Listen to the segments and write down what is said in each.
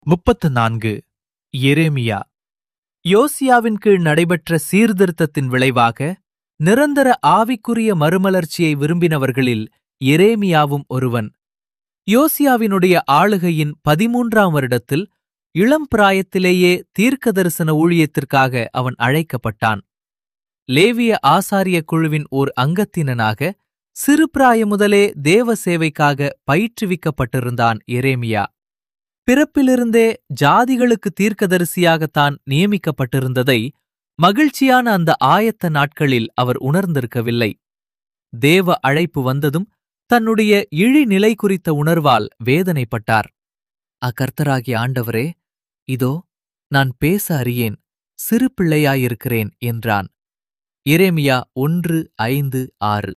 முப்பத்து நான்கு எரேமியா யோசியாவின் கீழ் நடைபெற்ற சீர்திருத்தத்தின் விளைவாக நிரந்தர ஆவிக்குரிய மறுமலர்ச்சியை விரும்பினவர்களில் எரேமியாவும் ஒருவன் யோசியாவினுடைய ஆளுகையின் பதிமூன்றாம் வருடத்தில் இளம் பிராயத்திலேயே தீர்க்க தரிசன ஊழியத்திற்காக அவன் அழைக்கப்பட்டான் லேவிய ஆசாரிய குழுவின் ஓர் அங்கத்தினனாக சிறு பிராயம் முதலே தேவ சேவைக்காக பயிற்றுவிக்கப்பட்டிருந்தான் எரேமியா பிறப்பிலிருந்தே ஜாதிகளுக்கு தீர்க்கதரிசியாகத்தான் நியமிக்கப்பட்டிருந்ததை மகிழ்ச்சியான அந்த ஆயத்த நாட்களில் அவர் உணர்ந்திருக்கவில்லை தேவ அழைப்பு வந்ததும் தன்னுடைய இழிநிலை குறித்த உணர்வால் வேதனைப்பட்டார் அக்கர்த்தராகிய ஆண்டவரே இதோ நான் பேச அறியேன் சிறு பிள்ளையாயிருக்கிறேன் என்றான் எரேமியா ஒன்று ஐந்து ஆறு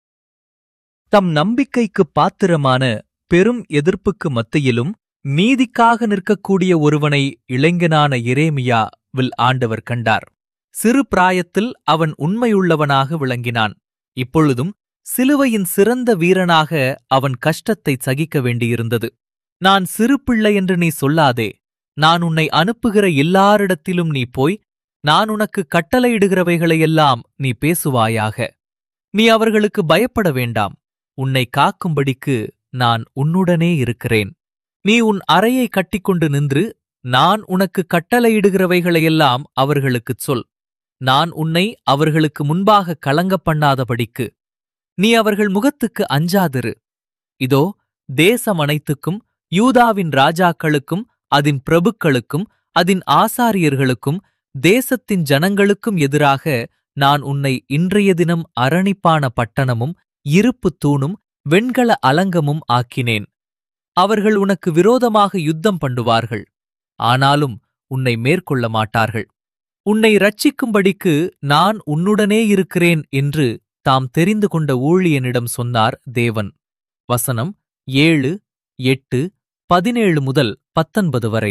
தம் நம்பிக்கைக்குப் பாத்திரமான பெரும் எதிர்ப்புக்கு மத்தியிலும் நீதிக்காக நிற்கக்கூடிய ஒருவனை இளைஞனான எரேமியாவில் ஆண்டவர் கண்டார் சிறு பிராயத்தில் அவன் உண்மையுள்ளவனாக விளங்கினான் இப்பொழுதும் சிலுவையின் சிறந்த வீரனாக அவன் கஷ்டத்தை சகிக்க வேண்டியிருந்தது நான் சிறு பிள்ளை என்று நீ சொல்லாதே நான் உன்னை அனுப்புகிற எல்லாரிடத்திலும் நீ போய் நான் உனக்கு கட்டளையிடுகிறவைகளையெல்லாம் நீ பேசுவாயாக நீ அவர்களுக்கு பயப்பட வேண்டாம் உன்னை காக்கும்படிக்கு நான் உன்னுடனே இருக்கிறேன் நீ உன் அறையை கட்டிக்கொண்டு நின்று நான் உனக்கு கட்டளையிடுகிறவைகளையெல்லாம் அவர்களுக்குச் சொல் நான் உன்னை அவர்களுக்கு முன்பாக கலங்க பண்ணாதபடிக்கு நீ அவர்கள் முகத்துக்கு அஞ்சாதிரு இதோ தேசம் அனைத்துக்கும் யூதாவின் ராஜாக்களுக்கும் அதின் பிரபுக்களுக்கும் அதின் ஆசாரியர்களுக்கும் தேசத்தின் ஜனங்களுக்கும் எதிராக நான் உன்னை இன்றைய தினம் அரணிப்பான பட்டணமும் இருப்பு தூணும் வெண்கல அலங்கமும் ஆக்கினேன் அவர்கள் உனக்கு விரோதமாக யுத்தம் பண்ணுவார்கள் ஆனாலும் உன்னை மேற்கொள்ள மாட்டார்கள் உன்னை ரட்சிக்கும்படிக்கு நான் உன்னுடனே இருக்கிறேன் என்று தாம் தெரிந்து கொண்ட ஊழியனிடம் சொன்னார் தேவன் வசனம் ஏழு எட்டு பதினேழு முதல் பத்தொன்பது வரை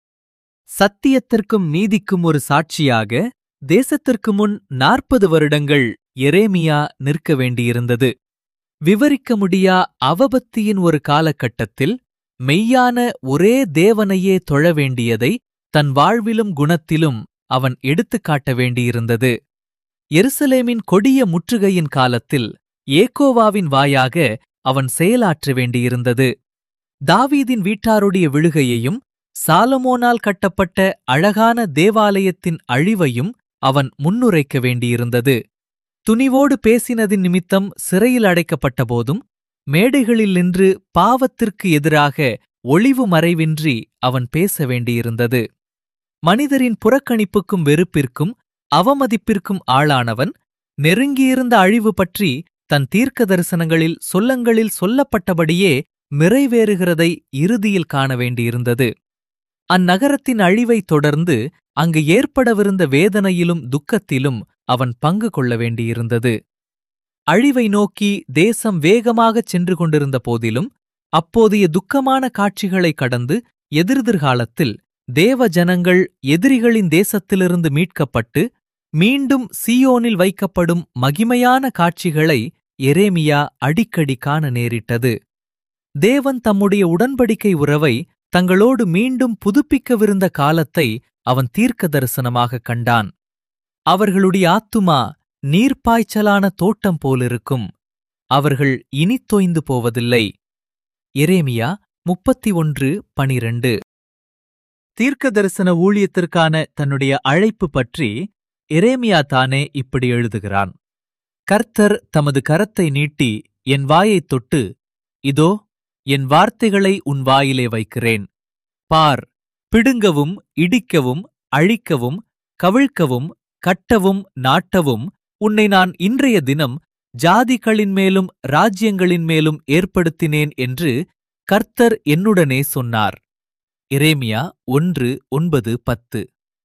சத்தியத்திற்கும் நீதிக்கும் ஒரு சாட்சியாக தேசத்திற்கு முன் நாற்பது வருடங்கள் எரேமியா நிற்க வேண்டியிருந்தது விவரிக்க முடியா அவபத்தியின் ஒரு காலகட்டத்தில் மெய்யான ஒரே தேவனையே தொழ வேண்டியதை தன் வாழ்விலும் குணத்திலும் அவன் எடுத்துக்காட்ட வேண்டியிருந்தது எருசலேமின் கொடிய முற்றுகையின் காலத்தில் ஏகோவாவின் வாயாக அவன் செயலாற்ற வேண்டியிருந்தது தாவீதின் வீட்டாருடைய விழுகையையும் சாலமோனால் கட்டப்பட்ட அழகான தேவாலயத்தின் அழிவையும் அவன் முன்னுரைக்க வேண்டியிருந்தது துணிவோடு பேசினதின் நிமித்தம் சிறையில் அடைக்கப்பட்ட போதும் மேடைகளில் நின்று பாவத்திற்கு எதிராக ஒளிவு மறைவின்றி அவன் பேச வேண்டியிருந்தது மனிதரின் புறக்கணிப்புக்கும் வெறுப்பிற்கும் அவமதிப்பிற்கும் ஆளானவன் நெருங்கியிருந்த அழிவு பற்றி தன் தீர்க்க தரிசனங்களில் சொல்லங்களில் சொல்லப்பட்டபடியே நிறைவேறுகிறதை இறுதியில் காண வேண்டியிருந்தது அந்நகரத்தின் அழிவைத் தொடர்ந்து அங்கு ஏற்படவிருந்த வேதனையிலும் துக்கத்திலும் அவன் பங்கு கொள்ள வேண்டியிருந்தது அழிவை நோக்கி தேசம் வேகமாகச் சென்று கொண்டிருந்த போதிலும் அப்போதைய துக்கமான காட்சிகளை கடந்து எதிர்திர்காலத்தில் தேவ ஜனங்கள் எதிரிகளின் தேசத்திலிருந்து மீட்கப்பட்டு மீண்டும் சீயோனில் வைக்கப்படும் மகிமையான காட்சிகளை எரேமியா அடிக்கடி காண நேரிட்டது தேவன் தம்முடைய உடன்படிக்கை உறவை தங்களோடு மீண்டும் புதுப்பிக்கவிருந்த காலத்தை அவன் தீர்க்க தரிசனமாக கண்டான் அவர்களுடைய ஆத்துமா நீர்ப்பாய்ச்சலான தோட்டம் போலிருக்கும் அவர்கள் இனித் தொய்ந்து போவதில்லை எரேமியா முப்பத்தி ஒன்று பனிரண்டு தீர்க்க தரிசன ஊழியத்திற்கான தன்னுடைய அழைப்பு பற்றி எரேமியா தானே இப்படி எழுதுகிறான் கர்த்தர் தமது கரத்தை நீட்டி என் வாயைத் தொட்டு இதோ என் வார்த்தைகளை உன் வாயிலே வைக்கிறேன் பார் பிடுங்கவும் இடிக்கவும் அழிக்கவும் கவிழ்க்கவும் கட்டவும் நாட்டவும் உன்னை நான் இன்றைய தினம் ஜாதிகளின் மேலும் ராஜ்யங்களின் மேலும் ஏற்படுத்தினேன் என்று கர்த்தர் என்னுடனே சொன்னார் எரேமியா ஒன்று ஒன்பது பத்து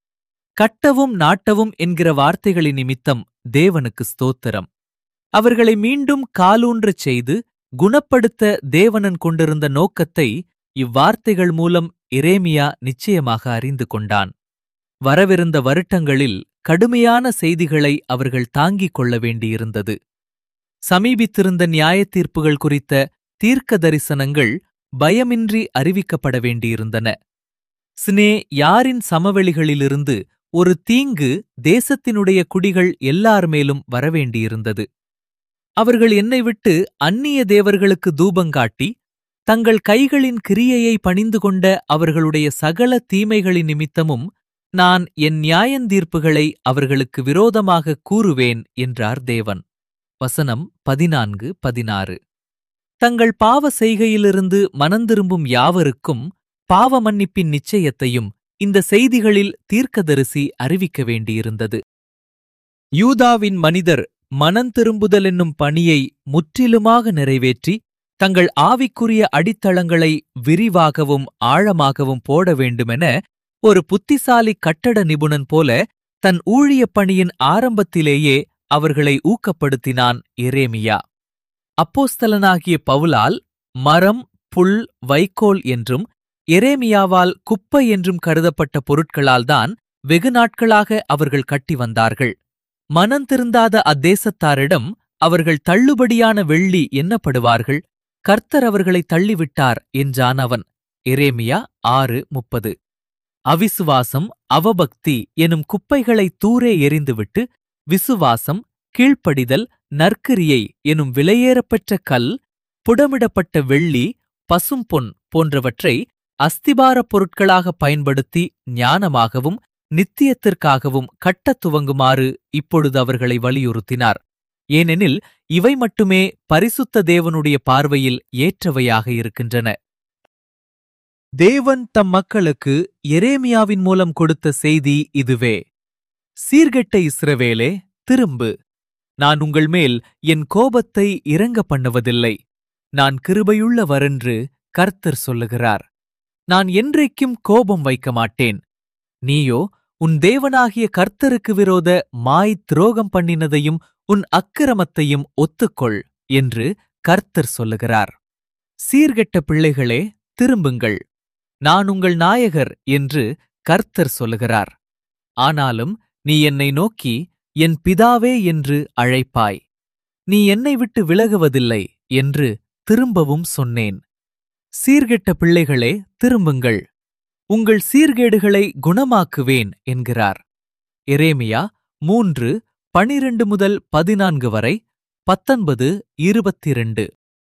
கட்டவும் நாட்டவும் என்கிற வார்த்தைகளின் நிமித்தம் தேவனுக்கு ஸ்தோத்திரம் அவர்களை மீண்டும் காலூன்றச் செய்து குணப்படுத்த தேவனன் கொண்டிருந்த நோக்கத்தை இவ்வார்த்தைகள் மூலம் எரேமியா நிச்சயமாக அறிந்து கொண்டான் வரவிருந்த வருட்டங்களில் கடுமையான செய்திகளை அவர்கள் தாங்கிக் கொள்ள வேண்டியிருந்தது சமீபித்திருந்த நியாயத்தீர்ப்புகள் குறித்த தீர்க்க தரிசனங்கள் பயமின்றி அறிவிக்கப்பட வேண்டியிருந்தன ஸ்னே யாரின் சமவெளிகளிலிருந்து ஒரு தீங்கு தேசத்தினுடைய குடிகள் எல்லார் மேலும் வரவேண்டியிருந்தது அவர்கள் என்னை விட்டு அந்நிய தேவர்களுக்கு தூபங்காட்டி தங்கள் கைகளின் கிரியையை பணிந்து கொண்ட அவர்களுடைய சகல தீமைகளின் நிமித்தமும் நான் என் நியாயந்தீர்ப்புகளை அவர்களுக்கு விரோதமாக கூறுவேன் என்றார் தேவன் வசனம் பதினான்கு பதினாறு தங்கள் பாவ செய்கையிலிருந்து மனந்திரும்பும் யாவருக்கும் பாவ மன்னிப்பின் நிச்சயத்தையும் இந்த செய்திகளில் தீர்க்கதரிசி அறிவிக்க வேண்டியிருந்தது யூதாவின் மனிதர் மனந்திரும்புதல் என்னும் பணியை முற்றிலுமாக நிறைவேற்றி தங்கள் ஆவிக்குரிய அடித்தளங்களை விரிவாகவும் ஆழமாகவும் போட வேண்டுமென ஒரு புத்திசாலி கட்டட நிபுணன் போல தன் ஊழியப் பணியின் ஆரம்பத்திலேயே அவர்களை ஊக்கப்படுத்தினான் எரேமியா அப்போஸ்தலனாகிய பவுலால் மரம் புல் வைக்கோல் என்றும் எரேமியாவால் குப்பை என்றும் கருதப்பட்ட பொருட்களால்தான் வெகு நாட்களாக அவர்கள் கட்டி வந்தார்கள் மனந்திருந்தாத அத்தேசத்தாரிடம் அவர்கள் தள்ளுபடியான வெள்ளி எண்ணப்படுவார்கள் கர்த்தர் அவர்களை தள்ளிவிட்டார் என்றான் அவன் எரேமியா ஆறு முப்பது அவிசுவாசம் அவபக்தி எனும் குப்பைகளை தூரே எறிந்துவிட்டு விசுவாசம் கீழ்ப்படிதல் நற்கிரியை எனும் விலையேறப்பெற்ற கல் புடமிடப்பட்ட வெள்ளி பசும்பொன் போன்றவற்றை அஸ்திபாரப் பொருட்களாக பயன்படுத்தி ஞானமாகவும் நித்தியத்திற்காகவும் கட்டத் துவங்குமாறு இப்பொழுது அவர்களை வலியுறுத்தினார் ஏனெனில் இவை மட்டுமே பரிசுத்த தேவனுடைய பார்வையில் ஏற்றவையாக இருக்கின்றன தேவன் தம் மக்களுக்கு எரேமியாவின் மூலம் கொடுத்த செய்தி இதுவே சீர்கெட்ட இஸ்ரவேலே திரும்பு நான் உங்கள் மேல் என் கோபத்தை இறங்க பண்ணுவதில்லை நான் கிருபையுள்ளவரென்று கர்த்தர் சொல்லுகிறார் நான் என்றைக்கும் கோபம் வைக்க மாட்டேன் நீயோ உன் தேவனாகிய கர்த்தருக்கு விரோத மாய் துரோகம் பண்ணினதையும் உன் அக்கிரமத்தையும் ஒத்துக்கொள் என்று கர்த்தர் சொல்லுகிறார் சீர்கெட்ட பிள்ளைகளே திரும்புங்கள் நான் உங்கள் நாயகர் என்று கர்த்தர் சொல்லுகிறார் ஆனாலும் நீ என்னை நோக்கி என் பிதாவே என்று அழைப்பாய் நீ என்னை விட்டு விலகுவதில்லை என்று திரும்பவும் சொன்னேன் சீர்கெட்ட பிள்ளைகளே திரும்புங்கள் உங்கள் சீர்கேடுகளை குணமாக்குவேன் என்கிறார் எரேமியா மூன்று பனிரெண்டு முதல் பதினான்கு வரை பத்தொன்பது இருபத்திரண்டு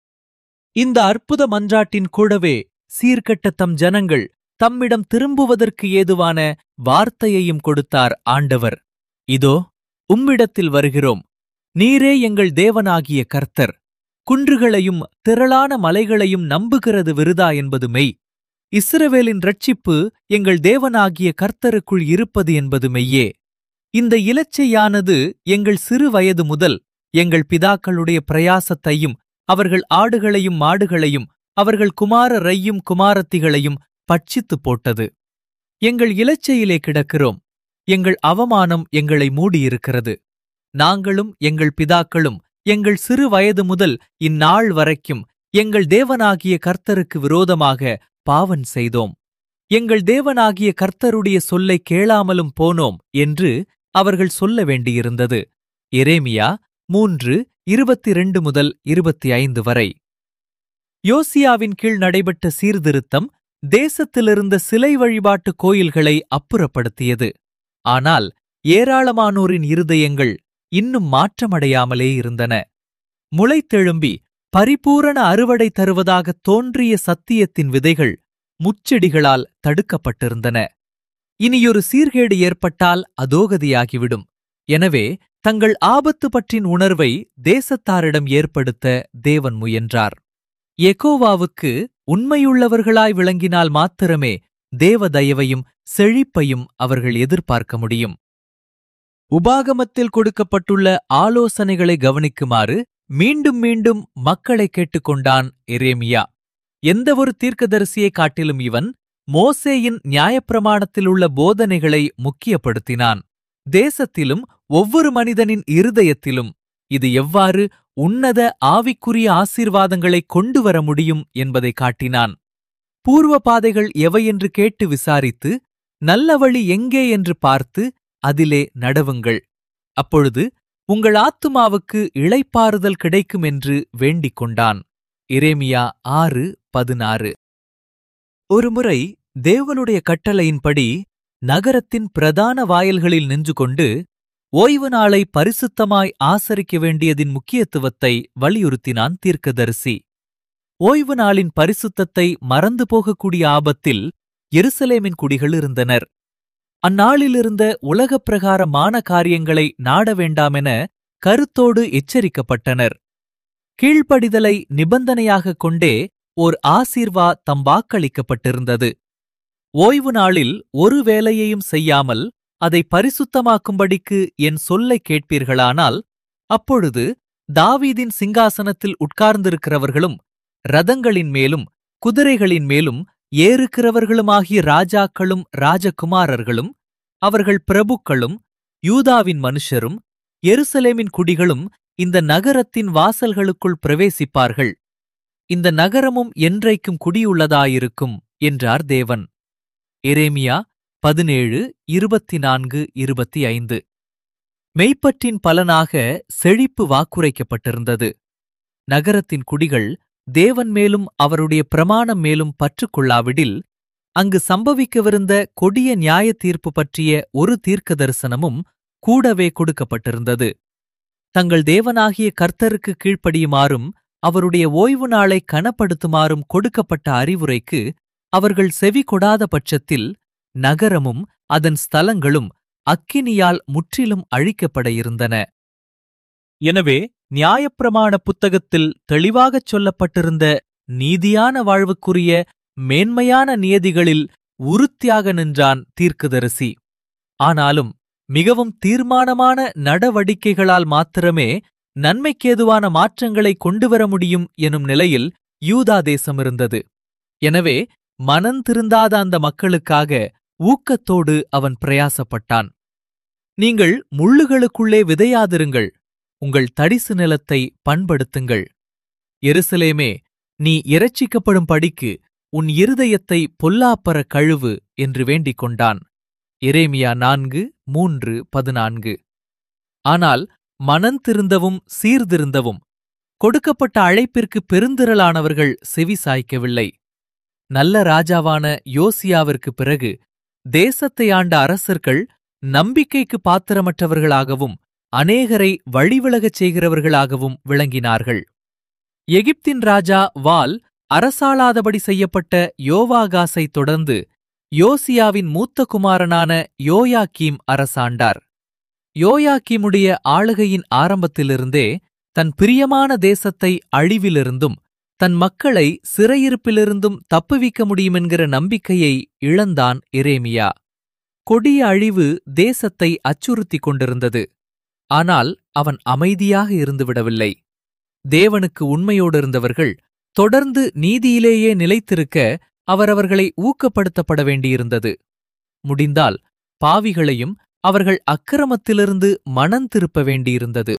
இந்த அற்புத மன்றாட்டின் கூடவே சீர்கெட்ட தம் ஜனங்கள் தம்மிடம் திரும்புவதற்கு ஏதுவான வார்த்தையையும் கொடுத்தார் ஆண்டவர் இதோ உம்மிடத்தில் வருகிறோம் நீரே எங்கள் தேவனாகிய கர்த்தர் குன்றுகளையும் திரளான மலைகளையும் நம்புகிறது விருதா என்பது மெய் இஸ்ரவேலின் ரட்சிப்பு எங்கள் தேவனாகிய கர்த்தருக்குள் இருப்பது என்பது மெய்யே இந்த இலச்சையானது எங்கள் சிறு வயது முதல் எங்கள் பிதாக்களுடைய பிரயாசத்தையும் அவர்கள் ஆடுகளையும் மாடுகளையும் அவர்கள் குமாரரையும் குமாரத்திகளையும் பட்சித்துப் போட்டது எங்கள் இலச்சையிலே கிடக்கிறோம் எங்கள் அவமானம் எங்களை மூடியிருக்கிறது நாங்களும் எங்கள் பிதாக்களும் எங்கள் சிறு வயது முதல் இந்நாள் வரைக்கும் எங்கள் தேவனாகிய கர்த்தருக்கு விரோதமாக பாவன் செய்தோம் எங்கள் தேவனாகிய கர்த்தருடைய சொல்லை கேளாமலும் போனோம் என்று அவர்கள் சொல்ல வேண்டியிருந்தது எரேமியா மூன்று இருபத்தி ரெண்டு முதல் இருபத்தி ஐந்து வரை யோசியாவின் கீழ் நடைபெற்ற சீர்திருத்தம் தேசத்திலிருந்த சிலை வழிபாட்டு கோயில்களை அப்புறப்படுத்தியது ஆனால் ஏராளமானோரின் இருதயங்கள் இன்னும் மாற்றமடையாமலே இருந்தன முளைத்தெழும்பி பரிபூரண அறுவடை தருவதாக தோன்றிய சத்தியத்தின் விதைகள் முச்செடிகளால் தடுக்கப்பட்டிருந்தன இனியொரு சீர்கேடு ஏற்பட்டால் அதோகதியாகிவிடும் எனவே தங்கள் ஆபத்து பற்றின் உணர்வை தேசத்தாரிடம் ஏற்படுத்த தேவன் முயன்றார் எகோவாவுக்கு உண்மையுள்ளவர்களாய் விளங்கினால் மாத்திரமே தேவதயவையும் செழிப்பையும் அவர்கள் எதிர்பார்க்க முடியும் உபாகமத்தில் கொடுக்கப்பட்டுள்ள ஆலோசனைகளை கவனிக்குமாறு மீண்டும் மீண்டும் மக்களை கேட்டுக்கொண்டான் எரேமியா எந்தவொரு தீர்க்கதரிசியை காட்டிலும் இவன் மோசேயின் நியாயப்பிரமாணத்தில் உள்ள போதனைகளை முக்கியப்படுத்தினான் தேசத்திலும் ஒவ்வொரு மனிதனின் இருதயத்திலும் இது எவ்வாறு உன்னத ஆவிக்குரிய ஆசீர்வாதங்களை கொண்டு வர முடியும் என்பதை காட்டினான் பூர்வ பாதைகள் எவையென்று கேட்டு விசாரித்து நல்ல வழி எங்கே என்று பார்த்து அதிலே நடவுங்கள் அப்பொழுது உங்கள் ஆத்துமாவுக்கு இளைப்பாறுதல் கிடைக்கும் என்று வேண்டிக் கொண்டான் இரேமியா ஆறு பதினாறு ஒருமுறை தேவனுடைய கட்டளையின்படி நகரத்தின் பிரதான வாயில்களில் நின்று கொண்டு ஓய்வு நாளை பரிசுத்தமாய் ஆசரிக்க வேண்டியதின் முக்கியத்துவத்தை வலியுறுத்தினான் தீர்க்கதரிசி ஓய்வு நாளின் பரிசுத்தத்தை மறந்து போகக்கூடிய ஆபத்தில் எருசலேமின் குடிகள் இருந்தனர் அந்நாளிலிருந்த உலகப் பிரகாரமான காரியங்களை நாட வேண்டாமென கருத்தோடு எச்சரிக்கப்பட்டனர் கீழ்ப்படிதலை நிபந்தனையாகக் கொண்டே ஓர் ஆசீர்வா தம் வாக்களிக்கப்பட்டிருந்தது ஓய்வு நாளில் ஒரு வேலையையும் செய்யாமல் அதை பரிசுத்தமாக்கும்படிக்கு என் சொல்லை கேட்பீர்களானால் அப்பொழுது தாவீதின் சிங்காசனத்தில் உட்கார்ந்திருக்கிறவர்களும் ரதங்களின் மேலும் குதிரைகளின் மேலும் ஏறுகிறவர்களுமாகிய ராஜாக்களும் ராஜகுமாரர்களும் அவர்கள் பிரபுக்களும் யூதாவின் மனுஷரும் எருசலேமின் குடிகளும் இந்த நகரத்தின் வாசல்களுக்குள் பிரவேசிப்பார்கள் இந்த நகரமும் என்றைக்கும் குடியுள்ளதாயிருக்கும் என்றார் தேவன் எரேமியா பதினேழு இருபத்தி நான்கு இருபத்தி ஐந்து மெய்ப்பற்றின் பலனாக செழிப்பு வாக்குரைக்கப்பட்டிருந்தது நகரத்தின் குடிகள் தேவன் மேலும் அவருடைய பிரமாணம் மேலும் பற்றுக்கொள்ளாவிடில் அங்கு சம்பவிக்கவிருந்த கொடிய நியாய தீர்ப்பு பற்றிய ஒரு தீர்க்க தரிசனமும் கூடவே கொடுக்கப்பட்டிருந்தது தங்கள் தேவனாகிய கர்த்தருக்கு கீழ்ப்படியுமாறும் அவருடைய ஓய்வு நாளை கனப்படுத்துமாறும் கொடுக்கப்பட்ட அறிவுரைக்கு அவர்கள் செவி கொடாத பட்சத்தில் நகரமும் அதன் ஸ்தலங்களும் அக்கினியால் முற்றிலும் அழிக்கப்பட இருந்தன எனவே நியாயப்பிரமாண புத்தகத்தில் தெளிவாகச் சொல்லப்பட்டிருந்த நீதியான வாழ்வுக்குரிய மேன்மையான நியதிகளில் உறுத்தியாக நின்றான் தீர்க்கதரிசி ஆனாலும் மிகவும் தீர்மானமான நடவடிக்கைகளால் மாத்திரமே நன்மைக்கேதுவான மாற்றங்களை கொண்டுவர முடியும் எனும் நிலையில் யூதா தேசம் இருந்தது எனவே மனந்திருந்தாத அந்த மக்களுக்காக ஊக்கத்தோடு அவன் பிரயாசப்பட்டான் நீங்கள் முள்ளுகளுக்குள்ளே விதையாதிருங்கள் உங்கள் தடிசு நிலத்தை பண்படுத்துங்கள் எருசலேமே நீ இறைச்சிக்கப்படும் படிக்கு உன் இருதயத்தை பொல்லாப்பற கழுவு என்று வேண்டிக் கொண்டான் எரேமியா நான்கு மூன்று பதினான்கு ஆனால் மனந்திருந்தவும் சீர்திருந்தவும் கொடுக்கப்பட்ட அழைப்பிற்கு பெருந்திரளானவர்கள் செவி சாய்க்கவில்லை நல்ல ராஜாவான யோசியாவிற்கு பிறகு தேசத்தை ஆண்ட அரசர்கள் நம்பிக்கைக்கு பாத்திரமற்றவர்களாகவும் அநேகரை வழிவிலகச் செய்கிறவர்களாகவும் விளங்கினார்கள் எகிப்தின் ராஜா வால் அரசாளாதபடி செய்யப்பட்ட யோவாகாசை தொடர்ந்து யோசியாவின் மூத்த குமாரனான யோயாக்கீம் அரசாண்டார் யோயாக்கீமுடைய ஆளுகையின் ஆரம்பத்திலிருந்தே தன் பிரியமான தேசத்தை அழிவிலிருந்தும் தன் மக்களை சிறையிருப்பிலிருந்தும் தப்புவிக்க முடியுமென்கிற நம்பிக்கையை இழந்தான் எரேமியா கொடிய அழிவு தேசத்தை அச்சுறுத்திக் கொண்டிருந்தது ஆனால் அவன் அமைதியாக இருந்துவிடவில்லை தேவனுக்கு உண்மையோடு இருந்தவர்கள் தொடர்ந்து நீதியிலேயே நிலைத்திருக்க அவரவர்களை ஊக்கப்படுத்தப்பட வேண்டியிருந்தது முடிந்தால் பாவிகளையும் அவர்கள் அக்கிரமத்திலிருந்து மனம் திருப்ப வேண்டியிருந்தது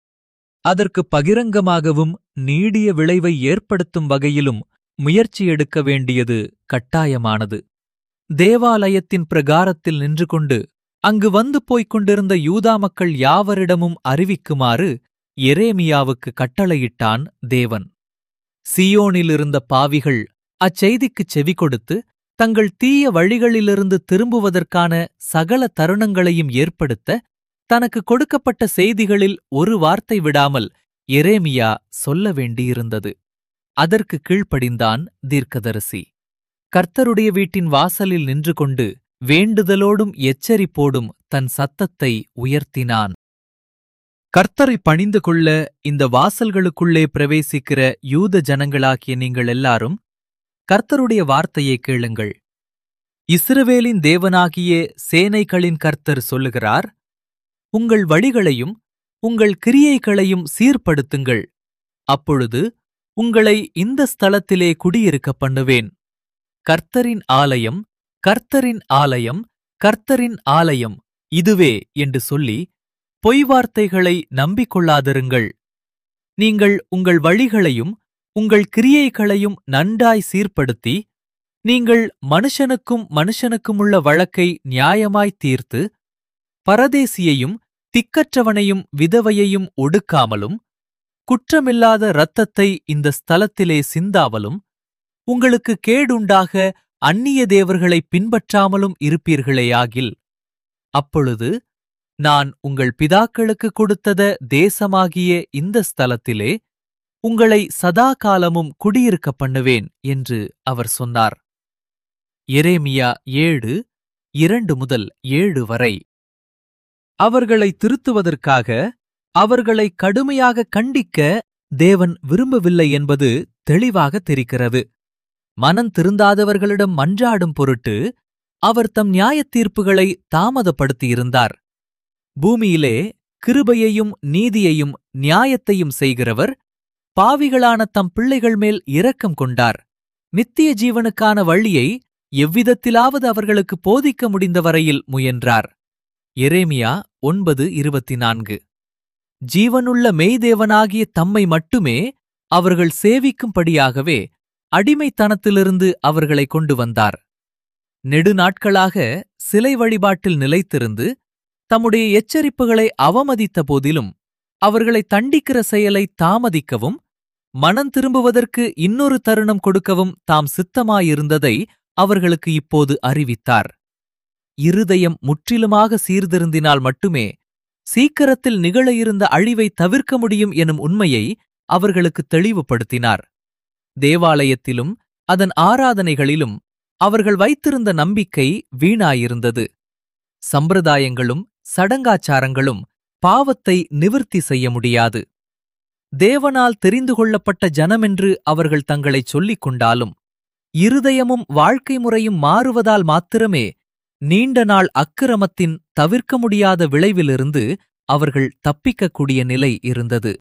அதற்கு பகிரங்கமாகவும் நீடிய விளைவை ஏற்படுத்தும் வகையிலும் முயற்சி எடுக்க வேண்டியது கட்டாயமானது தேவாலயத்தின் பிரகாரத்தில் நின்று கொண்டு அங்கு வந்து போய்க் கொண்டிருந்த யூதா மக்கள் யாவரிடமும் அறிவிக்குமாறு எரேமியாவுக்கு கட்டளையிட்டான் தேவன் சியோனிலிருந்த பாவிகள் அச்செய்திக்குச் செவி கொடுத்து தங்கள் தீய வழிகளிலிருந்து திரும்புவதற்கான சகல தருணங்களையும் ஏற்படுத்த தனக்கு கொடுக்கப்பட்ட செய்திகளில் ஒரு வார்த்தை விடாமல் எரேமியா சொல்ல வேண்டியிருந்தது அதற்கு கீழ்ப்படிந்தான் தீர்க்கதரிசி கர்த்தருடைய வீட்டின் வாசலில் நின்று கொண்டு வேண்டுதலோடும் எச்சரிப்போடும் தன் சத்தத்தை உயர்த்தினான் கர்த்தரை பணிந்து கொள்ள இந்த வாசல்களுக்குள்ளே பிரவேசிக்கிற யூத ஜனங்களாகிய நீங்கள் எல்லாரும் கர்த்தருடைய வார்த்தையை கேளுங்கள் இஸ்ரவேலின் தேவனாகிய சேனைகளின் கர்த்தர் சொல்லுகிறார் உங்கள் வழிகளையும் உங்கள் கிரியைகளையும் சீர்படுத்துங்கள் அப்பொழுது உங்களை இந்த ஸ்தலத்திலே குடியிருக்க பண்ணுவேன் கர்த்தரின் ஆலயம் கர்த்தரின் ஆலயம் கர்த்தரின் ஆலயம் இதுவே என்று சொல்லி பொய் வார்த்தைகளை நம்பிக்கொள்ளாதிருங்கள் நீங்கள் உங்கள் வழிகளையும் உங்கள் கிரியைகளையும் நன்றாய் சீர்படுத்தி நீங்கள் மனுஷனுக்கும் மனுஷனுக்குமுள்ள வழக்கை நியாயமாய் தீர்த்து பரதேசியையும் திக்கற்றவனையும் விதவையையும் ஒடுக்காமலும் குற்றமில்லாத இரத்தத்தை இந்த ஸ்தலத்திலே சிந்தாமலும் உங்களுக்கு கேடுண்டாக அந்நிய தேவர்களை பின்பற்றாமலும் இருப்பீர்களேயாகில் அப்பொழுது நான் உங்கள் பிதாக்களுக்கு கொடுத்தத தேசமாகிய இந்த ஸ்தலத்திலே உங்களை சதா காலமும் குடியிருக்க பண்ணுவேன் என்று அவர் சொன்னார் எரேமியா ஏழு இரண்டு முதல் ஏழு வரை அவர்களை திருத்துவதற்காக அவர்களை கடுமையாக கண்டிக்க தேவன் விரும்பவில்லை என்பது தெளிவாக தெரிகிறது மனம் திருந்தாதவர்களிடம் மன்றாடும் பொருட்டு அவர் தம் நியாயத் தீர்ப்புகளை தாமதப்படுத்தியிருந்தார் பூமியிலே கிருபையையும் நீதியையும் நியாயத்தையும் செய்கிறவர் பாவிகளான தம் பிள்ளைகள் மேல் இரக்கம் கொண்டார் நித்திய ஜீவனுக்கான வழியை எவ்விதத்திலாவது அவர்களுக்கு போதிக்க முடிந்த வரையில் முயன்றார் எரேமியா ஒன்பது இருபத்தி நான்கு ஜீவனுள்ள மெய்தேவனாகிய தம்மை மட்டுமே அவர்கள் சேவிக்கும்படியாகவே அடிமைத்தனத்திலிருந்து அவர்களை கொண்டு வந்தார் நெடுநாட்களாக சிலை வழிபாட்டில் நிலைத்திருந்து தம்முடைய எச்சரிப்புகளை அவமதித்த போதிலும் அவர்களை தண்டிக்கிற செயலை தாமதிக்கவும் மனம் திரும்புவதற்கு இன்னொரு தருணம் கொடுக்கவும் தாம் சித்தமாயிருந்ததை அவர்களுக்கு இப்போது அறிவித்தார் இருதயம் முற்றிலுமாக சீர்திருந்தினால் மட்டுமே சீக்கிரத்தில் நிகழ இருந்த அழிவை தவிர்க்க முடியும் எனும் உண்மையை அவர்களுக்கு தெளிவுபடுத்தினார் தேவாலயத்திலும் அதன் ஆராதனைகளிலும் அவர்கள் வைத்திருந்த நம்பிக்கை வீணாயிருந்தது சம்பிரதாயங்களும் சடங்காச்சாரங்களும் பாவத்தை நிவிர்த்தி செய்ய முடியாது தேவனால் தெரிந்து கொள்ளப்பட்ட ஜனமென்று அவர்கள் தங்களைச் சொல்லிக் கொண்டாலும் இருதயமும் வாழ்க்கை முறையும் மாறுவதால் மாத்திரமே நீண்ட நாள் அக்கிரமத்தின் தவிர்க்க முடியாத விளைவிலிருந்து அவர்கள் தப்பிக்கக்கூடிய நிலை இருந்தது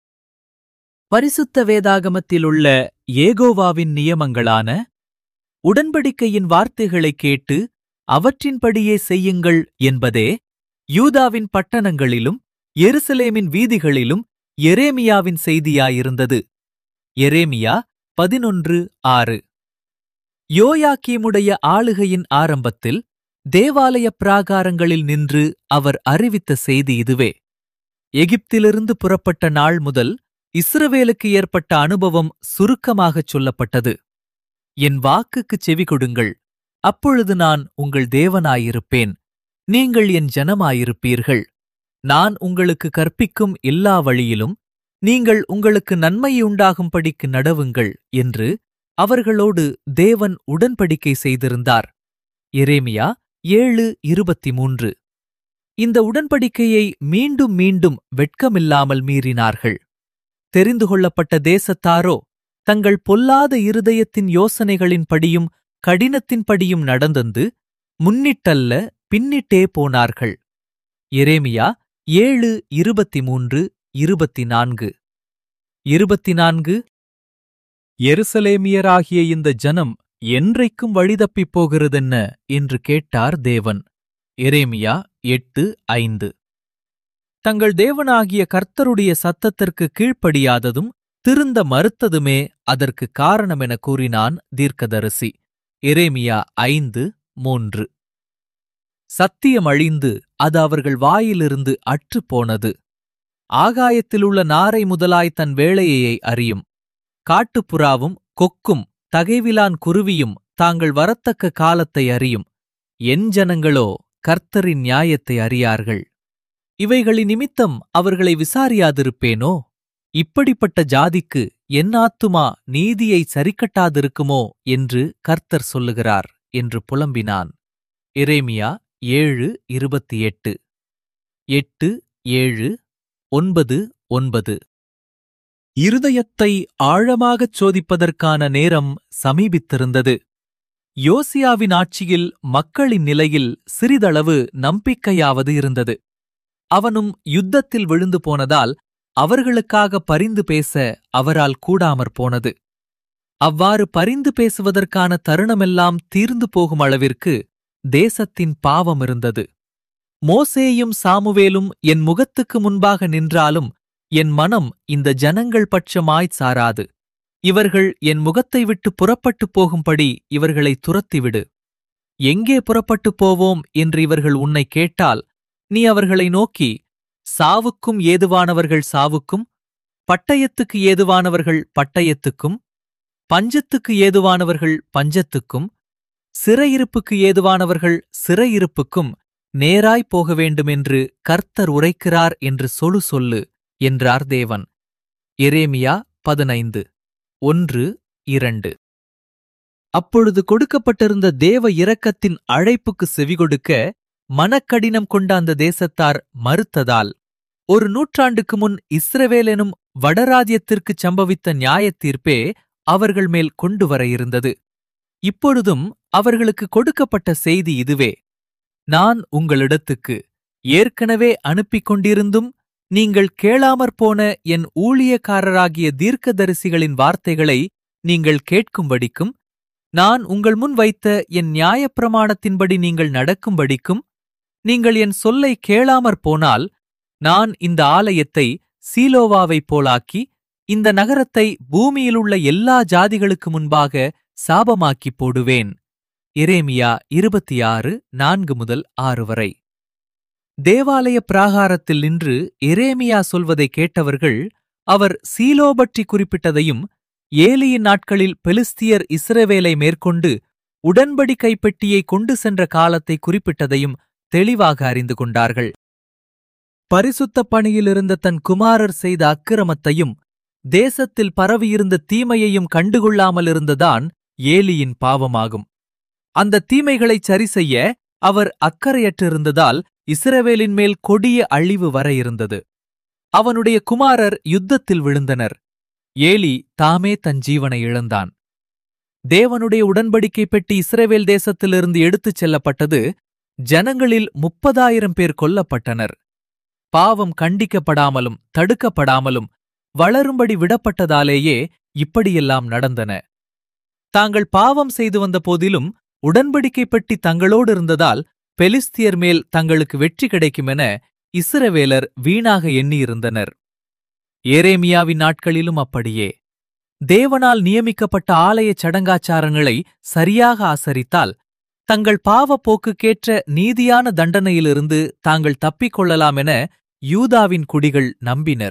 பரிசுத்த வேதாகமத்திலுள்ள ஏகோவாவின் நியமங்களான உடன்படிக்கையின் வார்த்தைகளைக் கேட்டு அவற்றின்படியே செய்யுங்கள் என்பதே யூதாவின் பட்டணங்களிலும் எருசலேமின் வீதிகளிலும் எரேமியாவின் செய்தியாயிருந்தது எரேமியா பதினொன்று ஆறு யோயாக்கீமுடைய ஆளுகையின் ஆரம்பத்தில் தேவாலய பிராகாரங்களில் நின்று அவர் அறிவித்த செய்தி இதுவே எகிப்திலிருந்து புறப்பட்ட நாள் முதல் இஸ்ரவேலுக்கு ஏற்பட்ட அனுபவம் சுருக்கமாகச் சொல்லப்பட்டது என் வாக்குக்குச் செவி கொடுங்கள் அப்பொழுது நான் உங்கள் தேவனாயிருப்பேன் நீங்கள் என் ஜனமாயிருப்பீர்கள் நான் உங்களுக்கு கற்பிக்கும் எல்லா வழியிலும் நீங்கள் உங்களுக்கு நன்மையுண்டாகும்படிக்கு நடவுங்கள் என்று அவர்களோடு தேவன் உடன்படிக்கை செய்திருந்தார் எரேமியா ஏழு இருபத்தி மூன்று இந்த உடன்படிக்கையை மீண்டும் மீண்டும் வெட்கமில்லாமல் மீறினார்கள் தெரிந்து கொள்ளப்பட்ட தேசத்தாரோ தங்கள் பொல்லாத இருதயத்தின் யோசனைகளின்படியும் கடினத்தின்படியும் நடந்தந்து முன்னிட்டல்ல பின்னிட்டே போனார்கள் எரேமியா ஏழு இருபத்தி மூன்று இருபத்தி நான்கு இருபத்தி நான்கு எருசலேமியராகிய இந்த ஜனம் என்றைக்கும் வழிதப்பிப் போகிறதென்ன என்று கேட்டார் தேவன் எரேமியா எட்டு ஐந்து தங்கள் தேவனாகிய கர்த்தருடைய சத்தத்திற்கு கீழ்ப்படியாததும் திருந்த மறுத்ததுமே அதற்கு காரணமென கூறினான் தீர்க்கதரிசி எரேமியா ஐந்து மூன்று சத்தியம் அழிந்து அது அவர்கள் வாயிலிருந்து அற்றுப் போனது ஆகாயத்திலுள்ள நாரை முதலாய் தன் வேளையை அறியும் காட்டுப்புறாவும் கொக்கும் தகைவிலான் குருவியும் தாங்கள் வரத்தக்க காலத்தை அறியும் என் ஜனங்களோ கர்த்தரின் நியாயத்தை அறியார்கள் இவைகளின் நிமித்தம் அவர்களை விசாரியாதிருப்பேனோ இப்படிப்பட்ட ஜாதிக்கு என் ஆத்துமா நீதியை சரிக்கட்டாதிருக்குமோ என்று கர்த்தர் சொல்லுகிறார் என்று புலம்பினான் எரேமியா ஏழு இருபத்தி எட்டு எட்டு ஏழு ஒன்பது ஒன்பது இருதயத்தை ஆழமாகச் சோதிப்பதற்கான நேரம் சமீபித்திருந்தது யோசியாவின் ஆட்சியில் மக்களின் நிலையில் சிறிதளவு நம்பிக்கையாவது இருந்தது அவனும் யுத்தத்தில் விழுந்து போனதால் அவர்களுக்காக பரிந்து பேச அவரால் கூடாமற் போனது அவ்வாறு பரிந்து பேசுவதற்கான தருணமெல்லாம் தீர்ந்து போகும் அளவிற்கு தேசத்தின் பாவம் இருந்தது மோசேயும் சாமுவேலும் என் முகத்துக்கு முன்பாக நின்றாலும் என் மனம் இந்த ஜனங்கள் பட்சமாய்ச் சாராது இவர்கள் என் முகத்தை விட்டு புறப்பட்டுப் போகும்படி இவர்களை துரத்திவிடு எங்கே புறப்பட்டுப் போவோம் என்று இவர்கள் உன்னை கேட்டால் நீ அவர்களை நோக்கி சாவுக்கும் ஏதுவானவர்கள் சாவுக்கும் பட்டயத்துக்கு ஏதுவானவர்கள் பட்டயத்துக்கும் பஞ்சத்துக்கு ஏதுவானவர்கள் பஞ்சத்துக்கும் சிறையிருப்புக்கு ஏதுவானவர்கள் சிறையிருப்புக்கும் நேராய் போக வேண்டுமென்று கர்த்தர் உரைக்கிறார் என்று சொலு சொல்லு என்றார் தேவன் எரேமியா பதினைந்து ஒன்று இரண்டு அப்பொழுது கொடுக்கப்பட்டிருந்த தேவ இரக்கத்தின் அழைப்புக்கு செவிகொடுக்க மனக்கடினம் கொண்ட அந்த தேசத்தார் மறுத்ததால் ஒரு நூற்றாண்டுக்கு முன் இஸ்ரவேல் எனும் வடராஜ்யத்திற்குச் சம்பவித்த நியாயத் தீர்ப்பே அவர்கள் மேல் கொண்டு வர இருந்தது இப்பொழுதும் அவர்களுக்கு கொடுக்கப்பட்ட செய்தி இதுவே நான் உங்களிடத்துக்கு ஏற்கனவே அனுப்பிக் கொண்டிருந்தும் நீங்கள் கேளாமற் போன என் ஊழியக்காரராகிய தீர்க்கதரிசிகளின் வார்த்தைகளை நீங்கள் கேட்கும்படிக்கும் நான் உங்கள் முன் வைத்த என் நியாயப்பிரமாணத்தின்படி நீங்கள் நடக்கும்படிக்கும் நீங்கள் என் சொல்லை கேளாமற் போனால் நான் இந்த ஆலயத்தை சீலோவாவைப் போலாக்கி இந்த நகரத்தை பூமியிலுள்ள எல்லா ஜாதிகளுக்கு முன்பாக சாபமாக்கிப் போடுவேன் எரேமியா இருபத்தி ஆறு நான்கு முதல் ஆறு வரை தேவாலய பிராகாரத்தில் நின்று எரேமியா சொல்வதை கேட்டவர்கள் அவர் சீலோ பற்றி குறிப்பிட்டதையும் ஏலியின் நாட்களில் பெலிஸ்தியர் இஸ்ரவேலை மேற்கொண்டு உடன்படிக்கை பெட்டியை கொண்டு சென்ற காலத்தை குறிப்பிட்டதையும் தெளிவாக அறிந்து கொண்டார்கள் பரிசுத்த பணியிலிருந்த தன் குமாரர் செய்த அக்கிரமத்தையும் தேசத்தில் பரவியிருந்த தீமையையும் கண்டுகொள்ளாமலிருந்ததான் ஏலியின் பாவமாகும் அந்த தீமைகளைச் சரிசெய்ய அவர் அக்கறையற்றிருந்ததால் இஸ்ரவேலின் மேல் கொடிய அழிவு வர இருந்தது அவனுடைய குமாரர் யுத்தத்தில் விழுந்தனர் ஏலி தாமே தன் ஜீவனை இழந்தான் தேவனுடைய உடன்படிக்கை பெட்டி இஸ்ரவேல் தேசத்திலிருந்து எடுத்துச் செல்லப்பட்டது ஜனங்களில் முப்பதாயிரம் பேர் கொல்லப்பட்டனர் பாவம் கண்டிக்கப்படாமலும் தடுக்கப்படாமலும் வளரும்படி விடப்பட்டதாலேயே இப்படியெல்லாம் நடந்தன தாங்கள் பாவம் செய்து வந்த போதிலும் உடன்படிக்கை பெட்டி தங்களோடு இருந்ததால் பெலிஸ்தியர் மேல் தங்களுக்கு வெற்றி கிடைக்குமென இஸ்ரவேலர் வீணாக எண்ணியிருந்தனர் ஏரேமியாவின் நாட்களிலும் அப்படியே தேவனால் நியமிக்கப்பட்ட ஆலயச் சடங்காச்சாரங்களை சரியாக ஆசரித்தால் தங்கள் பாவப் போக்குக்கேற்ற நீதியான தண்டனையிலிருந்து தாங்கள் தப்பிக் கொள்ளலாம் என யூதாவின் குடிகள் நம்பினர்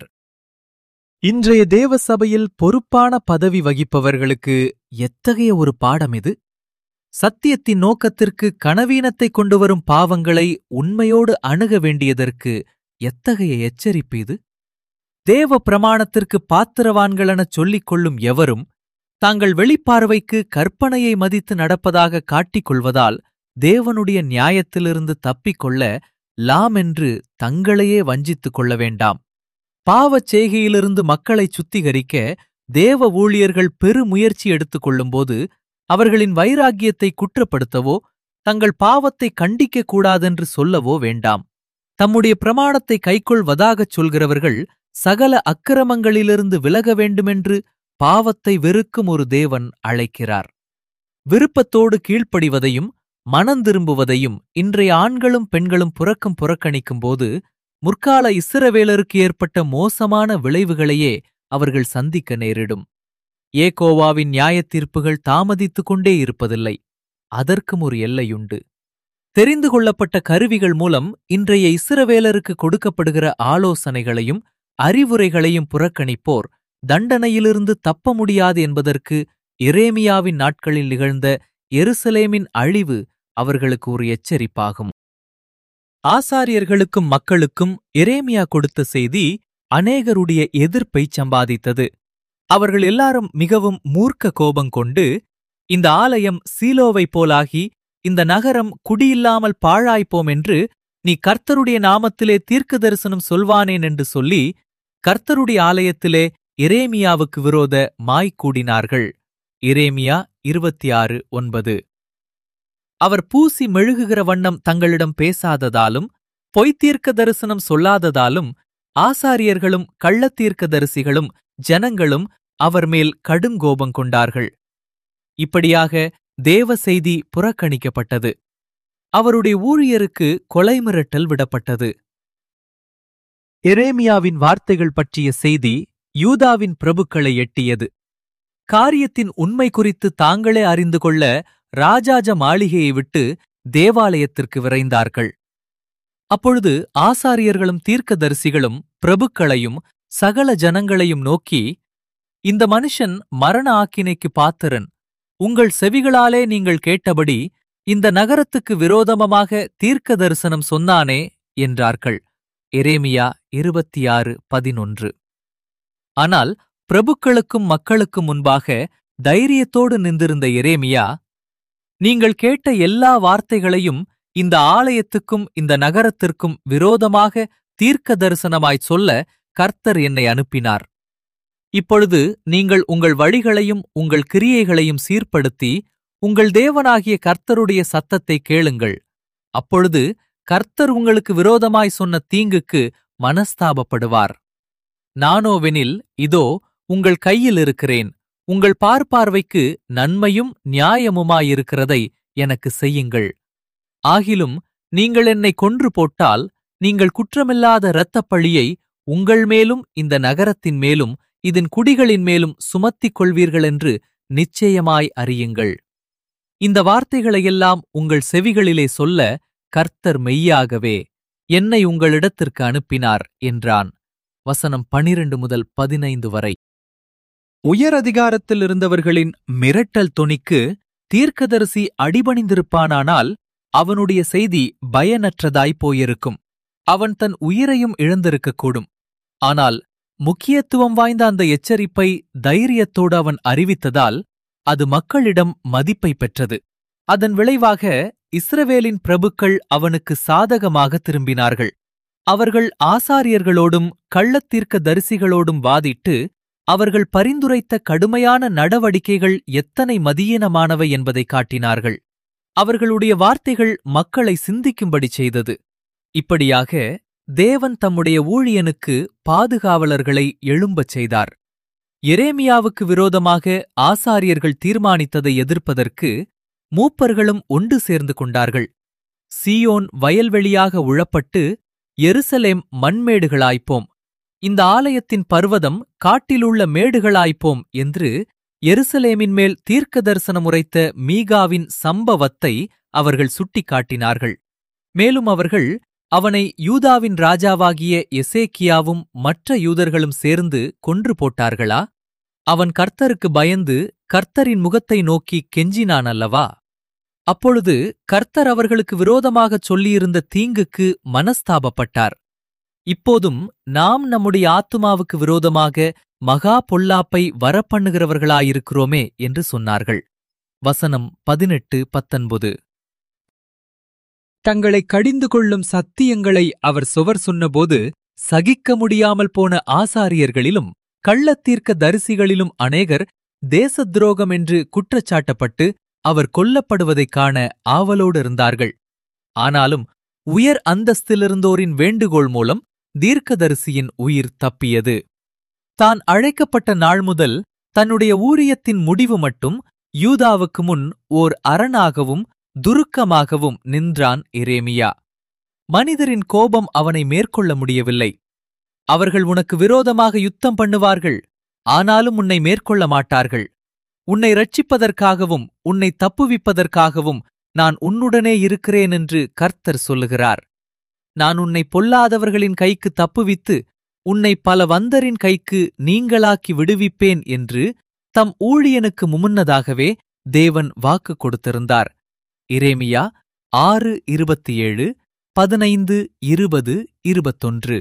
இன்றைய தேவ சபையில் பொறுப்பான பதவி வகிப்பவர்களுக்கு எத்தகைய ஒரு பாடம் இது சத்தியத்தின் நோக்கத்திற்கு கனவீனத்தை கொண்டு வரும் பாவங்களை உண்மையோடு அணுக வேண்டியதற்கு எத்தகைய எச்சரிப்பு இது தேவ பிரமாணத்திற்கு பாத்திரவான்களெனச் சொல்லிக் கொள்ளும் எவரும் தாங்கள் வெளிப்பார்வைக்கு கற்பனையை மதித்து நடப்பதாக காட்டிக் கொள்வதால் தேவனுடைய நியாயத்திலிருந்து தப்பிக் கொள்ள லாம் என்று தங்களையே வஞ்சித்துக் கொள்ள வேண்டாம் பாவச் செய்கையிலிருந்து மக்களைச் சுத்திகரிக்க தேவ ஊழியர்கள் பெருமுயற்சி எடுத்துக் கொள்ளும்போது அவர்களின் வைராக்கியத்தை குற்றப்படுத்தவோ தங்கள் பாவத்தை கண்டிக்கக் கூடாதென்று சொல்லவோ வேண்டாம் தம்முடைய பிரமாணத்தை கைக்கொள்வதாகச் சொல்கிறவர்கள் சகல அக்கிரமங்களிலிருந்து விலக வேண்டுமென்று பாவத்தை வெறுக்கும் ஒரு தேவன் அழைக்கிறார் விருப்பத்தோடு கீழ்ப்படிவதையும் மனந்திரும்புவதையும் இன்றைய ஆண்களும் பெண்களும் புறக்கும் புறக்கணிக்கும்போது முற்கால இஸ்ரவேலருக்கு ஏற்பட்ட மோசமான விளைவுகளையே அவர்கள் சந்திக்க நேரிடும் ஏகோவாவின் நியாயத்தீர்ப்புகள் தாமதித்துக் கொண்டே இருப்பதில்லை அதற்கும் ஒரு எல்லையுண்டு தெரிந்து கொள்ளப்பட்ட கருவிகள் மூலம் இன்றைய இஸ்ரவேலருக்கு கொடுக்கப்படுகிற ஆலோசனைகளையும் அறிவுரைகளையும் புறக்கணிப்போர் தண்டனையிலிருந்து தப்ப முடியாது என்பதற்கு எரேமியாவின் நாட்களில் நிகழ்ந்த எருசலேமின் அழிவு அவர்களுக்கு ஒரு எச்சரிப்பாகும் ஆசாரியர்களுக்கும் மக்களுக்கும் எரேமியா கொடுத்த செய்தி அநேகருடைய எதிர்ப்பை சம்பாதித்தது அவர்கள் எல்லாரும் மிகவும் மூர்க்க கோபங்கொண்டு இந்த ஆலயம் சீலோவைப் போலாகி இந்த நகரம் குடியில்லாமல் பாழாய்ப்போம் என்று நீ கர்த்தருடைய நாமத்திலே தீர்க்க தரிசனம் சொல்வானேன் என்று சொல்லி கர்த்தருடைய ஆலயத்திலே எரேமியாவுக்கு விரோத மாய் கூடினார்கள் எரேமியா இருபத்தி ஆறு ஒன்பது அவர் பூசி மெழுகுகிற வண்ணம் தங்களிடம் பேசாததாலும் பொய்த்தீர்க்க தரிசனம் சொல்லாததாலும் ஆசாரியர்களும் கள்ளத்தீர்க்க தரிசிகளும் ஜனங்களும் அவர் மேல் கடுங்கோபம் கொண்டார்கள் இப்படியாக தேவ செய்தி புறக்கணிக்கப்பட்டது அவருடைய ஊழியருக்கு கொலை மிரட்டல் விடப்பட்டது எரேமியாவின் வார்த்தைகள் பற்றிய செய்தி யூதாவின் பிரபுக்களை எட்டியது காரியத்தின் உண்மை குறித்து தாங்களே அறிந்து கொள்ள ராஜாஜ மாளிகையை விட்டு தேவாலயத்திற்கு விரைந்தார்கள் அப்பொழுது ஆசாரியர்களும் தீர்க்கதரிசிகளும் பிரபுக்களையும் சகல ஜனங்களையும் நோக்கி இந்த மனுஷன் மரண ஆக்கினைக்கு பாத்திரன் உங்கள் செவிகளாலே நீங்கள் கேட்டபடி இந்த நகரத்துக்கு விரோதமமாக தீர்க்க தரிசனம் சொன்னானே என்றார்கள் எரேமியா இருபத்தி ஆறு பதினொன்று ஆனால் பிரபுக்களுக்கும் மக்களுக்கும் முன்பாக தைரியத்தோடு நின்றிருந்த எரேமியா நீங்கள் கேட்ட எல்லா வார்த்தைகளையும் இந்த ஆலயத்துக்கும் இந்த நகரத்திற்கும் விரோதமாக தீர்க்க தரிசனமாய்ச் சொல்ல கர்த்தர் என்னை அனுப்பினார் இப்பொழுது நீங்கள் உங்கள் வழிகளையும் உங்கள் கிரியைகளையும் சீர்படுத்தி உங்கள் தேவனாகிய கர்த்தருடைய சத்தத்தை கேளுங்கள் அப்பொழுது கர்த்தர் உங்களுக்கு விரோதமாய் சொன்ன தீங்குக்கு மனஸ்தாபப்படுவார் நானோவெனில் இதோ உங்கள் கையில் இருக்கிறேன் உங்கள் பார்ப்பார்வைக்கு நன்மையும் நியாயமுமாயிருக்கிறதை எனக்கு செய்யுங்கள் ஆகிலும் நீங்கள் என்னை கொன்று போட்டால் நீங்கள் குற்றமில்லாத இரத்தப் பழியை உங்கள் மேலும் இந்த நகரத்தின் மேலும் இதன் குடிகளின் மேலும் சுமத்திக் கொள்வீர்களென்று நிச்சயமாய் அறியுங்கள் இந்த வார்த்தைகளையெல்லாம் உங்கள் செவிகளிலே சொல்ல கர்த்தர் மெய்யாகவே என்னை உங்களிடத்திற்கு அனுப்பினார் என்றான் வசனம் பனிரெண்டு முதல் பதினைந்து வரை உயர் அதிகாரத்தில் இருந்தவர்களின் மிரட்டல் தொனிக்கு தீர்க்கதரிசி அடிபணிந்திருப்பானானால் அவனுடைய செய்தி பயனற்றதாய் போயிருக்கும் அவன் தன் உயிரையும் இழந்திருக்கக்கூடும் ஆனால் முக்கியத்துவம் வாய்ந்த அந்த எச்சரிப்பை தைரியத்தோடு அவன் அறிவித்ததால் அது மக்களிடம் மதிப்பை பெற்றது அதன் விளைவாக இஸ்ரவேலின் பிரபுக்கள் அவனுக்கு சாதகமாக திரும்பினார்கள் அவர்கள் ஆசாரியர்களோடும் கள்ளத்தீர்க்க தரிசிகளோடும் வாதிட்டு அவர்கள் பரிந்துரைத்த கடுமையான நடவடிக்கைகள் எத்தனை மதியீனமானவை என்பதை காட்டினார்கள் அவர்களுடைய வார்த்தைகள் மக்களை சிந்திக்கும்படி செய்தது இப்படியாக தேவன் தம்முடைய ஊழியனுக்கு பாதுகாவலர்களை எழும்பச் செய்தார் எரேமியாவுக்கு விரோதமாக ஆசாரியர்கள் தீர்மானித்ததை எதிர்ப்பதற்கு மூப்பர்களும் ஒன்று சேர்ந்து கொண்டார்கள் சீயோன் வயல்வெளியாக உழப்பட்டு எருசலேம் மண்மேடுகளாய்ப்போம் இந்த ஆலயத்தின் பர்வதம் காட்டிலுள்ள மேடுகளாய்ப்போம் என்று எருசலேமின் மேல் தீர்க்க தரிசனம் உரைத்த மீகாவின் சம்பவத்தை அவர்கள் சுட்டிக்காட்டினார்கள் மேலும் அவர்கள் அவனை யூதாவின் ராஜாவாகிய எசேக்கியாவும் மற்ற யூதர்களும் சேர்ந்து கொன்று போட்டார்களா அவன் கர்த்தருக்கு பயந்து கர்த்தரின் முகத்தை நோக்கி கெஞ்சினான் அல்லவா அப்பொழுது கர்த்தர் அவர்களுக்கு விரோதமாகச் சொல்லியிருந்த தீங்குக்கு மனஸ்தாபப்பட்டார் இப்போதும் நாம் நம்முடைய ஆத்துமாவுக்கு விரோதமாக மகா பொல்லாப்பை வரப்பண்ணுகிறவர்களாயிருக்கிறோமே என்று சொன்னார்கள் வசனம் பதினெட்டு பத்தொன்பது தங்களை கடிந்து கொள்ளும் சத்தியங்களை அவர் சுவர் சொன்னபோது சகிக்க முடியாமல் போன ஆசாரியர்களிலும் கள்ளத்தீர்க்க தரிசிகளிலும் அநேகர் தேசத்துரோகம் என்று குற்றச்சாட்டப்பட்டு அவர் கொல்லப்படுவதைக் காண ஆவலோடு இருந்தார்கள் ஆனாலும் உயர் அந்தஸ்திலிருந்தோரின் வேண்டுகோள் மூலம் தீர்க்கதரிசியின் உயிர் தப்பியது தான் அழைக்கப்பட்ட நாள் முதல் தன்னுடைய ஊரியத்தின் முடிவு மட்டும் யூதாவுக்கு முன் ஓர் அரணாகவும் துருக்கமாகவும் நின்றான் எரேமியா மனிதரின் கோபம் அவனை மேற்கொள்ள முடியவில்லை அவர்கள் உனக்கு விரோதமாக யுத்தம் பண்ணுவார்கள் ஆனாலும் உன்னை மேற்கொள்ள மாட்டார்கள் உன்னை ரட்சிப்பதற்காகவும் உன்னை தப்புவிப்பதற்காகவும் நான் உன்னுடனே இருக்கிறேன் என்று கர்த்தர் சொல்லுகிறார் நான் உன்னை பொல்லாதவர்களின் கைக்கு தப்புவித்து உன்னை பல வந்தரின் கைக்கு நீங்களாக்கி விடுவிப்பேன் என்று தம் ஊழியனுக்கு முன்னதாகவே தேவன் வாக்கு கொடுத்திருந்தார் இரேமியா ஆறு இருபத்தி ஏழு பதினைந்து இருபது இருபத்தொன்று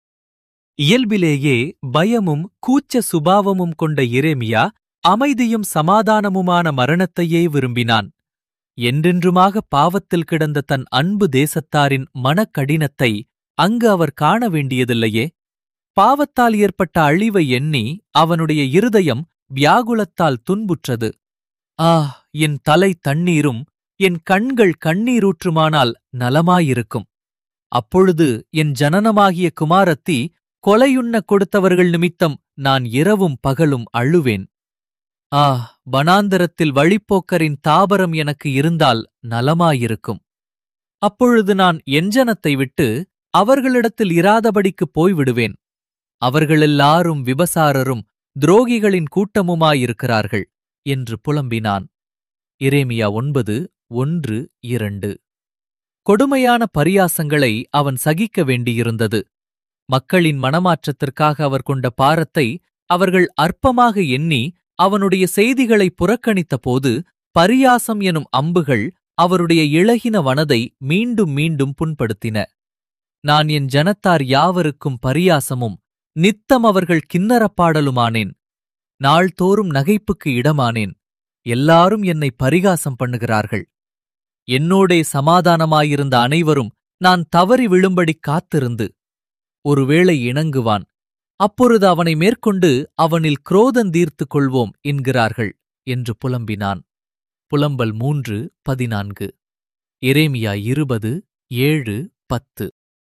இயல்பிலேயே பயமும் கூச்ச சுபாவமும் கொண்ட இரேமியா அமைதியும் சமாதானமுமான மரணத்தையே விரும்பினான் என்றென்றுமாக பாவத்தில் கிடந்த தன் அன்பு தேசத்தாரின் மனக்கடினத்தை அங்கு அவர் காண வேண்டியதில்லையே பாவத்தால் ஏற்பட்ட அழிவை எண்ணி அவனுடைய இருதயம் வியாகுலத்தால் துன்புற்றது ஆ என் தலை தண்ணீரும் என் கண்கள் கண்ணீரூற்றுமானால் நலமாயிருக்கும் அப்பொழுது என் ஜனனமாகிய குமாரத்தி கொலையுண்ண கொடுத்தவர்கள் நிமித்தம் நான் இரவும் பகலும் அழுவேன் ஆ வனாந்தரத்தில் வழிப்போக்கரின் தாபரம் எனக்கு இருந்தால் நலமாயிருக்கும் அப்பொழுது நான் எஞ்சனத்தை விட்டு அவர்களிடத்தில் இராதபடிக்குப் போய்விடுவேன் அவர்களெல்லாரும் விபசாரரும் துரோகிகளின் கூட்டமுமாயிருக்கிறார்கள் என்று புலம்பினான் இரேமியா ஒன்பது ஒன்று இரண்டு கொடுமையான பரியாசங்களை அவன் சகிக்க வேண்டியிருந்தது மக்களின் மனமாற்றத்திற்காக அவர் கொண்ட பாரத்தை அவர்கள் அற்பமாக எண்ணி அவனுடைய செய்திகளை புறக்கணித்தபோது பரியாசம் எனும் அம்புகள் அவருடைய இளகின வனதை மீண்டும் மீண்டும் புண்படுத்தின நான் என் ஜனத்தார் யாவருக்கும் பரியாசமும் நித்தம் அவர்கள் கின்னரப் பாடலுமானேன் நாள்தோறும் நகைப்புக்கு இடமானேன் எல்லாரும் என்னை பரிகாசம் பண்ணுகிறார்கள் என்னோடே சமாதானமாயிருந்த அனைவரும் நான் தவறி விழும்படி காத்திருந்து ஒருவேளை இணங்குவான் அப்பொழுது அவனை மேற்கொண்டு அவனில் குரோதந்தீர்த்துக் கொள்வோம் என்கிறார்கள் என்று புலம்பினான் புலம்பல் மூன்று பதினான்கு எரேமியா இருபது ஏழு பத்து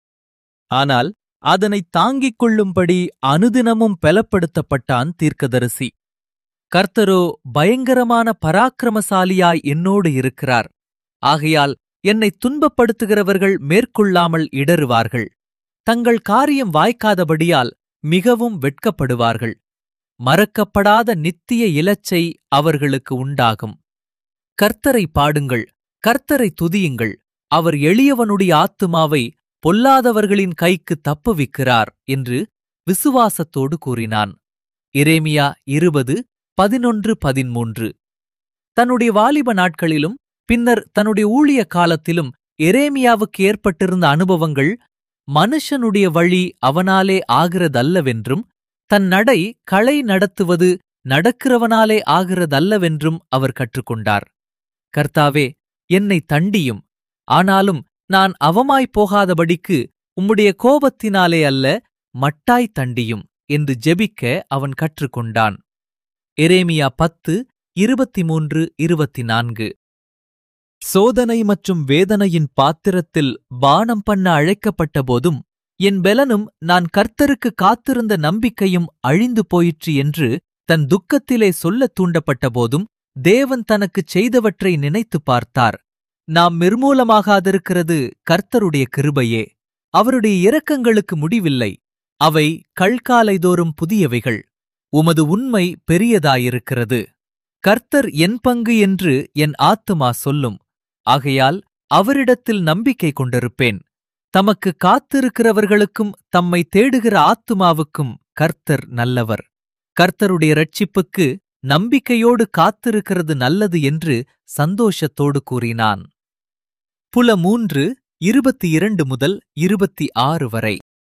ஆனால் அதனை தாங்கிக் கொள்ளும்படி அனுதினமும் பலப்படுத்தப்பட்டான் தீர்க்கதரிசி கர்த்தரோ பயங்கரமான பராக்கிரமசாலியாய் என்னோடு இருக்கிறார் ஆகையால் என்னை துன்பப்படுத்துகிறவர்கள் மேற்கொள்ளாமல் இடறுவார்கள் தங்கள் காரியம் வாய்க்காதபடியால் மிகவும் வெட்கப்படுவார்கள் மறக்கப்படாத நித்திய இலச்சை அவர்களுக்கு உண்டாகும் கர்த்தரை பாடுங்கள் கர்த்தரை துதியுங்கள் அவர் எளியவனுடைய ஆத்துமாவை பொல்லாதவர்களின் கைக்கு தப்புவிக்கிறார் என்று விசுவாசத்தோடு கூறினான் எரேமியா இருபது பதினொன்று பதிமூன்று தன்னுடைய வாலிப நாட்களிலும் பின்னர் தன்னுடைய ஊழிய காலத்திலும் எரேமியாவுக்கு ஏற்பட்டிருந்த அனுபவங்கள் மனுஷனுடைய வழி அவனாலே ஆகிறதல்லவென்றும் தன் நடை களை நடத்துவது நடக்கிறவனாலே ஆகிறதல்லவென்றும் அவர் கற்றுக்கொண்டார் கர்த்தாவே என்னை தண்டியும் ஆனாலும் நான் அவமாய்ப் போகாதபடிக்கு உம்முடைய கோபத்தினாலே அல்ல மட்டாய் தண்டியும் என்று ஜெபிக்க அவன் கற்றுக்கொண்டான் எரேமியா பத்து இருபத்தி மூன்று இருபத்தி நான்கு சோதனை மற்றும் வேதனையின் பாத்திரத்தில் பானம் பண்ண அழைக்கப்பட்ட போதும் என் பெலனும் நான் கர்த்தருக்கு காத்திருந்த நம்பிக்கையும் அழிந்து போயிற்று என்று தன் துக்கத்திலே சொல்லத் தூண்டப்பட்ட போதும் தேவன் தனக்குச் செய்தவற்றை நினைத்துப் பார்த்தார் நாம் நிர்மூலமாகாதிருக்கிறது கர்த்தருடைய கிருபையே அவருடைய இரக்கங்களுக்கு முடிவில்லை அவை கள்காலைதோறும் புதியவைகள் உமது உண்மை பெரியதாயிருக்கிறது கர்த்தர் என் பங்கு என்று என் ஆத்துமா சொல்லும் ஆகையால் அவரிடத்தில் நம்பிக்கை கொண்டிருப்பேன் தமக்கு காத்திருக்கிறவர்களுக்கும் தம்மை தேடுகிற ஆத்துமாவுக்கும் கர்த்தர் நல்லவர் கர்த்தருடைய ரட்சிப்புக்கு நம்பிக்கையோடு காத்திருக்கிறது நல்லது என்று சந்தோஷத்தோடு கூறினான் புல மூன்று இருபத்தி இரண்டு முதல் இருபத்தி ஆறு வரை